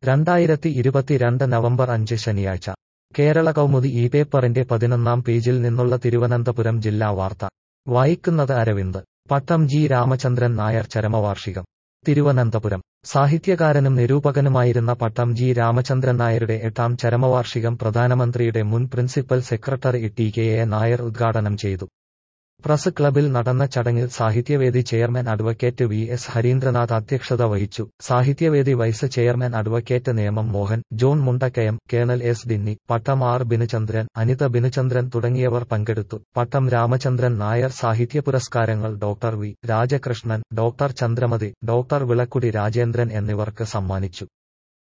രണ്ടായിരത്തി ഇരുപത്തിരണ്ട് നവംബർ അഞ്ച് ശനിയാഴ്ച കേരള കൗമുദി ഈ പേപ്പറിന്റെ പതിനൊന്നാം പേജിൽ നിന്നുള്ള തിരുവനന്തപുരം ജില്ലാ വാർത്ത വായിക്കുന്നത് അരവിന്ദ് പട്ടം ജി രാമചന്ദ്രൻ നായർ ചരമവാർഷികം തിരുവനന്തപുരം സാഹിത്യകാരനും നിരൂപകനുമായിരുന്ന പട്ടം ജി രാമചന്ദ്രൻ നായരുടെ എട്ടാം ചരമവാർഷികം പ്രധാനമന്ത്രിയുടെ മുൻ principal secretary T K A Nair ഉദ്ഘാടനം ചെയ്തു പ്രസ് ക്ലബിൽ നടന്ന ചടങ്ങിൽ സാഹിത്യവേദി chairman advocate V S Harindranath അധ്യക്ഷത വഹിച്ചു സാഹിത്യവേദി vice chairman advocate Nemom Mohan John Mundakkayam colonel S Dinny Pattam R Binuchandran Anitha Binuchandran തുടങ്ങിയവർ പങ്കെടുത്തു പട്ടം രാമചന്ദ്രൻ നായർ സാഹിത്യ പുരസ്കാരങ്ങൾ doctor V Rajakrishnan doctor Chandramathi doctor വിളക്കുടി Rajendran എന്നിവർക്ക് സമ്മാനിച്ചു